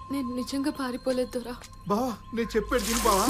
నేను నిజంగా పారిపోలేదు దొరా బావా నేను చెప్పేది విను బావా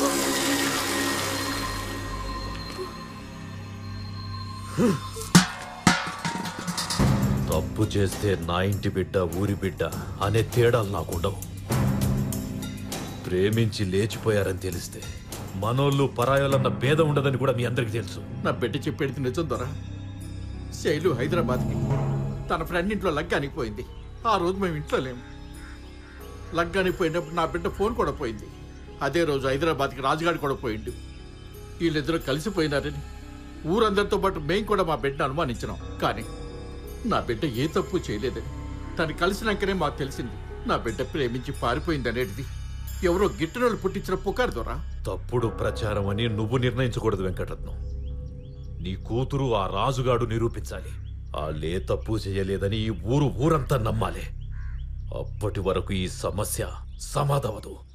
తప్పు చేస్తే నా ఇంటి బిడ్డ ఊరి బిడ్డ అనే తేడాలు నాకుండవు ప్రేమించి లేచిపోయారని తెలిస్తే మనోళ్ళు పరాయోళ్ళన్న భేదం ఉండదని కూడా మీ అందరికీ తెలుసు నా బిడ్డ చెప్పేది నిజం దొరా శైలు హైదరాబాద్కి తన ఫ్రెండ్ ఇంట్లో లగ్గానికి పోయింది ఆ రోజు మేము ఇంట్లో లేము లగ్గానికి పోయినప్పుడు నా బిడ్డ ఫోన్ కూడా పోయింది అదే రోజు హైదరాబాద్కి రాజుగాడు కూడా పోయిండు వీళ్ళిద్దరూ కలిసిపోయినారని ఊరందరితో పాటు మేము కూడా మా బిడ్డను అనుమానించినాం కానీ నా బిడ్డ ఏ తప్పు చేయలేదని తను కలిసినాకనే మాకు తెలిసింది నా బిడ్డ ప్రేమించి పారిపోయింది అనేది ఎవరో గిట్టనోళ్ళు పుట్టించిన పుకారు దొరా తప్పుడు ప్రచారం అని నువ్వు నిర్ణయించకూడదు వెంకటరత్నం నీ కూతురు ఆ రాజుగాడు నిరూపించాలి వాళ్ళే తప్పు చేయలేదని ఈ ఊరు ఊరంతా నమ్మాలి అప్పటి వరకు ఈ సమస్య సమాధవదు